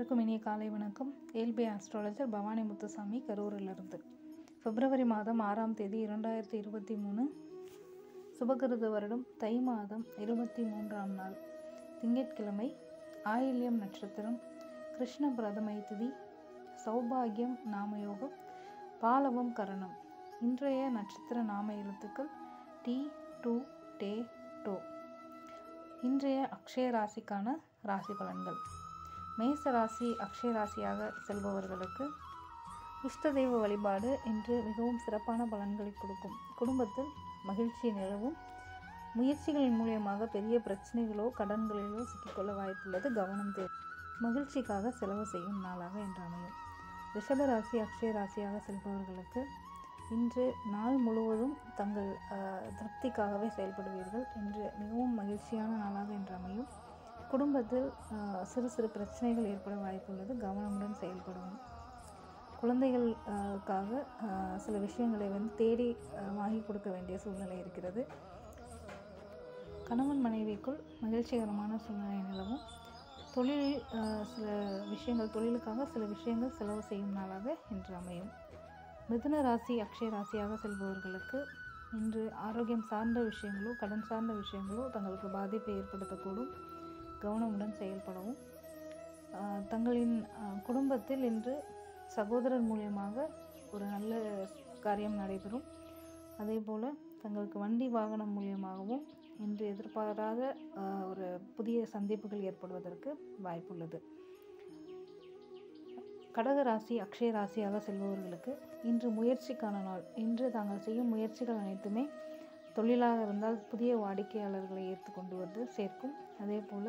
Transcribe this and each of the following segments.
அனைவருக்கும் இனிய காலை வணக்கம் ஏல்பி ஆஸ்ட்ராலஜர் பவானி முத்துசாமி கரூரிலிருந்து பிப்ரவரி மாதம் ஆறாம் தேதி இரண்டாயிரத்தி இருபத்தி மூணு சுபகிருத வருடம் தை மாதம் இருபத்தி மூன்றாம் நாள் திங்கட்கிழமை ஆயில்யம் நட்சத்திரம் கிருஷ்ண பிரதமை திதி சௌபாகியம் நாமயோகம் பாலவம் கரணம் இன்றைய நட்சத்திர நாம எழுத்துக்கள் டி டூ டே டோ இன்றைய அக்ஷய ராசிக்கான ராசி பலன்கள் மேச ராசி அக்ஷய ராசியாக செல்பவர்களுக்கு இஷ்ட தெய்வ வழிபாடு இன்று மிகவும் சிறப்பான பலன்களை கொடுக்கும் குடும்பத்தில் மகிழ்ச்சி நிலவும் முயற்சிகளின் மூலியமாக பெரிய பிரச்சனைகளோ கடன்களிலோ சிக்கிக்கொள்ள வாய்ப்புள்ளது கவனம் தேவை மகிழ்ச்சிக்காக செலவு செய்யும் நாளாக இன்று அமையும் ரிஷபராசி அக்ஷய ராசியாக செல்பவர்களுக்கு இன்று நாள் முழுவதும் தங்கள் அஹ், திருப்திக்காகவே செயல்படுவீர்கள் இன்று மிகவும் மகிழ்ச்சியான நாளாக இன்று அமையும் குடும்பத்தில் அஹ், சிறு சிறு பிரச்சனைகள் ஏற்பட வாய்ப்புள்ளது கவனமுடன் செயல்படவும் குழந்தைகளுக்காக அஹ், சில விஷயங்களை வந்து தேடி அஹ், வாங்கி கொடுக்க வேண்டிய சூழ்நிலை இருக்கிறது கணவன் மனைவிக்குள் மகிழ்ச்சிகரமான சூழ்நிலை நிலவும் தொழிலில் அஹ், சில விஷயங்கள் தொழிலுக்காக சில விஷயங்கள் செலவு செய்யும் நாளாக இன்று அமையும் மிதுன ராசி அக்ஷய ராசியாக செல்பவர்களுக்கு இன்று ஆரோக்கியம் சார்ந்த விஷயங்களோ கடன் சார்ந்த விஷயங்களோ தங்களுக்கு பாதிப்பை ஏற்படுத்தக்கூடும் கவனமுடன் செயல்படவும் ஆஹ், தங்களின் ஆஹ், குடும்பத்தில் இன்று சகோதரர் மூலியமாக ஒரு நல்ல காரியம் நடைபெறும் அதே போல் தங்களுக்கு வண்டி வாகனம் மூலியமாகவும் இன்று எதிர்பாராத ஆஹ், ஒரு புதிய சந்திப்புகள் ஏற்படுவதற்கு வாய்ப்புள்ளது கடக ராசி அக்ஷய ராசியாக செல்பவர்களுக்கு இன்று முயற்சிக்கான நாள் இன்று தாங்கள் செய்யும் முயற்சிகள் அனைத்துமே தொழிலாக இருந்தால் புதிய வாடிக்கையாளர்களை ஏற்றுக்கொண்டு வந்து சேர்க்கும் அதே போல்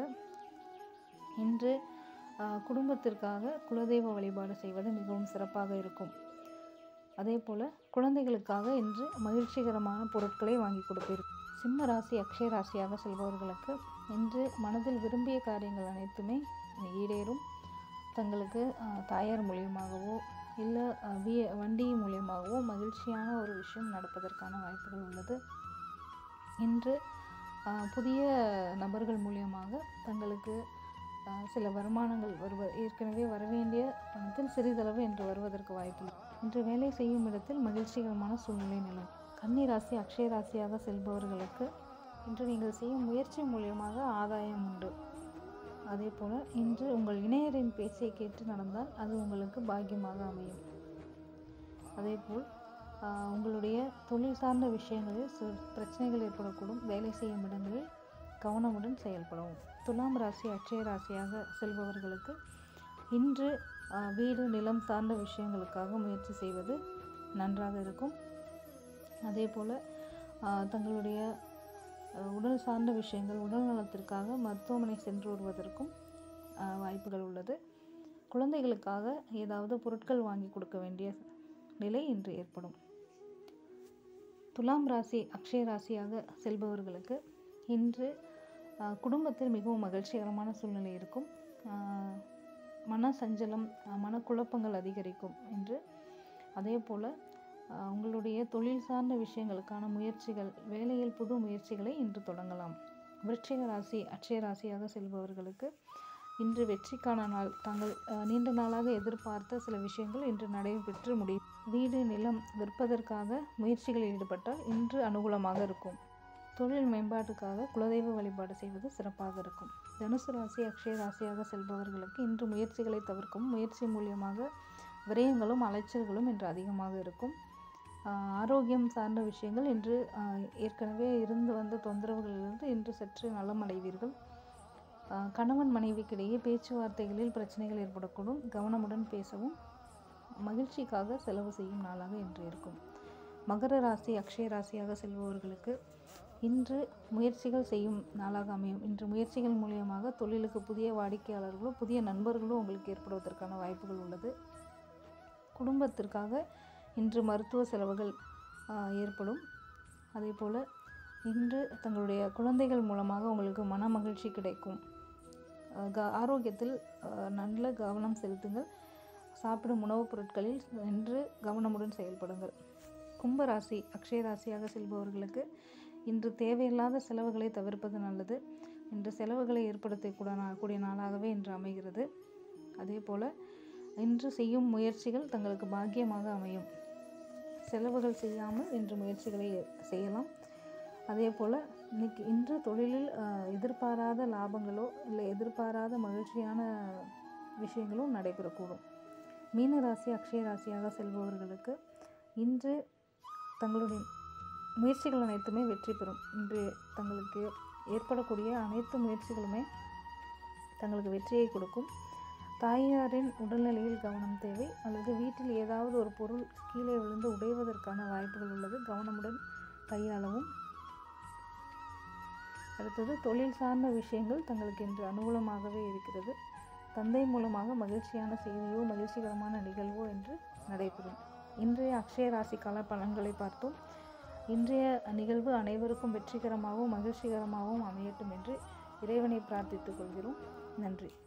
இன்று ஆஹ், குடும்பத்திற்காக குலதெய்வ வழிபாடு செய்வது மிகவும் சிறப்பாக இருக்கும் அதே போல் குழந்தைகளுக்காக இன்று மகிழ்ச்சிகரமான பொருட்களை வாங்கி கொடுப்பீர்கள் சிம்ம ராசி அக்ஷய ராசியாக செல்பவர்களுக்கு இன்று மனதில் விரும்பிய காரியங்கள் அனைத்துமே ஈடேறும் தங்களுக்கு ஆஹ், தாயார் மூலியமாகவோ இல்லை வி வண்டி மூலியமாகவோ மகிழ்ச்சியான ஒரு விஷயம் நடப்பதற்கான வாய்ப்புகள் உள்ளது இன்று ஆஹ், புதிய நபர்கள் மூலியமாக தங்களுக்கு ஆஹ், சில வருமானங்கள் வருவ ஏற்கனவே வரவேண்டிய பணத்தில் சிறிதளவு இன்று வருவதற்கு வாய்ப்புள்ளது இன்று வேலை செய்யும் இடத்தில் மகிழ்ச்சிகரமான சூழ்நிலை நிலவும் கன்னி ராசி அக்ஷய ராசியாக செல்பவர்களுக்கு இன்று நீங்கள் செய்யும் முயற்சி மூலியமாக ஆதாயம் உண்டு அதே போல் இன்று உங்கள் இணையரின் பேச்சை கேட்டு நடந்தால் அது உங்களுக்கு பாக்கியமாக அமையும் அதேபோல் ஆஹ், உங்களுடைய தொழில் சார்ந்த விஷயங்களில் சில பிரச்சனைகள் ஏற்படக்கூடும் வேலை செய்யும் இடங்களில் கவனமுடன் செயல்படவும் துலாம் ராசி அட்சய ராசியாக செல்பவர்களுக்கு இன்று ஆஹ், வீடு நிலம் சார்ந்த விஷயங்களுக்காக முயற்சி செய்வது நன்றாக இருக்கும் அதே போல் தங்களுடைய அஹ், உடல் சார்ந்த விஷயங்கள் உடல் நலத்திற்காக மருத்துவமனை சென்று வருவதற்கும் அஹ், வாய்ப்புகள் உள்ளது குழந்தைகளுக்காக ஏதாவது பொருட்கள் வாங்கி கொடுக்க வேண்டிய நிலை இன்று ஏற்படும் துலாம் ராசி அக்ஷய ராசியாக செல்பவர்களுக்கு இன்று அஹ், குடும்பத்தில் மிகவும் மகிழ்ச்சிகரமான சூழ்நிலை இருக்கும் அஹ், மன சஞ்சலம் அஹ், மனக்குழப்பங்கள் அதிகரிக்கும் என்று அதே போல் ஆஹ் உங்களுடைய தொழில் சார்ந்த விஷயங்களுக்கான முயற்சிகள் வேலையில் புது முயற்சிகளை இன்று தொடங்கலாம் விருச்சிக ராசி அட்சய ராசியாக செல்பவர்களுக்கு இன்று வெற்றிக்கான நாள் தாங்கள் ஆஹ் நீண்ட நாளாக எதிர்பார்த்த சில விஷயங்கள் இன்று நடைபெற்று முடியும் வீடு நிலம் விற்பதற்காக முயற்சிகளில் ஈடுபட்டால் இன்று அனுகூலமாக இருக்கும் தொழில் மேம்பாட்டுக்காக குலதெய்வ வழிபாடு செய்வது சிறப்பாக இருக்கும் தனுசு ராசி அக்ஷய ராசியாக செல்பவர்களுக்கு இன்று முயற்சிகளை தவிர்க்கும் முயற்சி மூலியமாக விரயங்களும் அலைச்சல்களும் இன்று அதிகமாக இருக்கும் ஆஹ் ஆரோக்கியம் சார்ந்த விஷயங்கள் இன்று ஆஹ் ஏற்கனவே இருந்து வந்த தொந்தரவுகளிலிருந்து இன்று சற்று நலம் அடைவீர்கள் ஆஹ் கணவன் மனைவிக்கிடையே பேச்சுவார்த்தைகளில் பிரச்சனைகள் ஏற்படக்கூடும் கவனமுடன் பேசவும் மகிழ்ச்சிக்காக செலவு செய்யும் நாளாக இன்று இருக்கும் மகர ராசி அக்ஷய ராசியாக செல்பவர்களுக்கு இன்று முயற்சிகள் செய்யும் நாளாக அமையும் இன்று முயற்சிகள் மூலியமாக தொழிலுக்கு புதிய வாடிக்கையாளர்களோ புதிய நண்பர்களோ உங்களுக்கு ஏற்படுவதற்கான வாய்ப்புகள் உள்ளது குடும்பத்திற்காக இன்று மருத்துவ செலவுகள் ஆஹ், ஏற்படும் அதே போல் இன்று தங்களுடைய குழந்தைகள் மூலமாக உங்களுக்கு மன மகிழ்ச்சி கிடைக்கும் ஆஹ், க ஆரோக்கியத்தில் ஆஹ், நல்ல கவனம் செலுத்துங்கள் சாப்பிடும் உணவுப் பொருட்களில் இன்று கவனமுடன் செயல்படுங்கள் கும்பராசி அக்ஷய ராசியாக செல்பவர்களுக்கு இன்று தேவையில்லாத செலவுகளை தவிர்ப்பது நல்லது இன்று செலவுகளை ஏற்படுத்தக்கூட கூடிய நாளாகவே இன்று அமைகிறது அதே போல் இன்று செய்யும் முயற்சிகள் தங்களுக்கு பாக்கியமாக அமையும் செலவுகள் செய்யாமல் இன்று முயற்சிகளை செய்யலாம் அதே போல் இன்னைக்கு இன்று தொழிலில் அஹ், எதிர்பாராத லாபங்களோ இல்லை எதிர்பாராத மகிழ்ச்சியான விஷயங்களும் நடைபெறக்கூடும் மீன ராசி அக்ஷய ராசியாக செல்பவர்களுக்கு இன்று தங்களுடைய முயற்சிகள் அனைத்துமே வெற்றி பெறும் இன்று தங்களுக்கு ஏற்படக்கூடிய அனைத்து முயற்சிகளுமே தங்களுக்கு வெற்றியை கொடுக்கும் தாயாரின் உடல்நிலையில் கவனம் தேவை அல்லது வீட்டில் ஏதாவது ஒரு பொருள் கீழே விழுந்து உடைவதற்கான வாய்ப்புகள் உள்ளது கவனமுடன் கையாளவும் அடுத்தது தொழில் சார்ந்த விஷயங்கள் தங்களுக்கு இன்று அனுகூலமாகவே இருக்கிறது தந்தை மூலமாக மகிழ்ச்சியான செய்தியோ மகிழ்ச்சிகரமான நிகழ்வோ என்று நடைபெறும் இன்றைய அக்ஷய ராசி கால பலன்களை பார்த்தோம் இன்றைய நிகழ்வு அனைவருக்கும் வெற்றிகரமாகவும் மகிழ்ச்சிகரமாகவும் அமையட்டும் என்று இறைவனை பிரார்த்தித்துக் கொள்கிறோம் நன்றி